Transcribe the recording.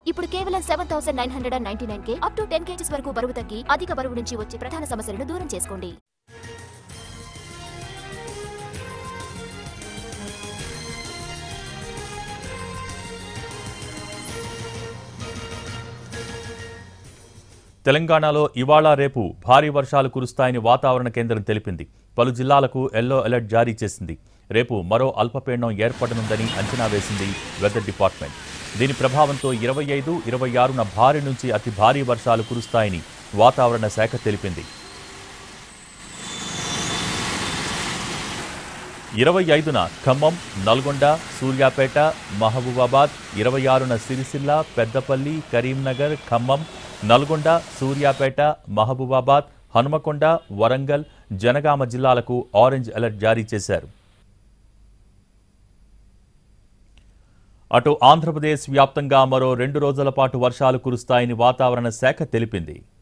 ఇప్పుడు కేవలం seven thousand nine hundred and ninety nine K up to ten kgs వరకు బరువు తగ్గి అధిక బరువు నుంచి వచ్చే ప్రధాన సమస్యలను దూరం చేసుకోండి తెలంగాణలో ఇవాళ రేపు భారీ వర్షాలు కురుస్తాయని వాతావరణ కేంద్రం తెలిపింది పలు జిల్లాలకు ఎల్లో అలర్ట్ జారీ చేసింది రేపు మరో అల్పపీడనం ఏర్పడనుందని అంచనా వేసింది వెదర్ డిపార్ట్మెంట్ దీని ప్రభావంతో ఇరవై ఐదు ఇరవై ఆరున భారీ నుంచి అతి భారీ వర్షాలు కురుస్తాయని వాతావరణ శాఖ తెలిపింది ఇరవై ఐదున ఖమ్మం నల్గొండ సూర్యాపేట మహబూబాబాద్ ఇరవై ఆరున సిరిసిల్ల పెద్దపల్లి కరీంనగర్ ఖమ్మం నల్గొండ సూర్యాపేట మహబూబాబాద్ హనుమకొండ వరంగల్ జనగామ జిల్లాలకు ఆరెంజ్ అలర్ట్ జారీ చేశారు అటు ఆంధ్రప్రదేశ్ వ్యాప్తంగా మరో రెండు రోజుల పాటు వర్షాలు కురుస్తాయని వాతావరణ శాఖ తెలిపింది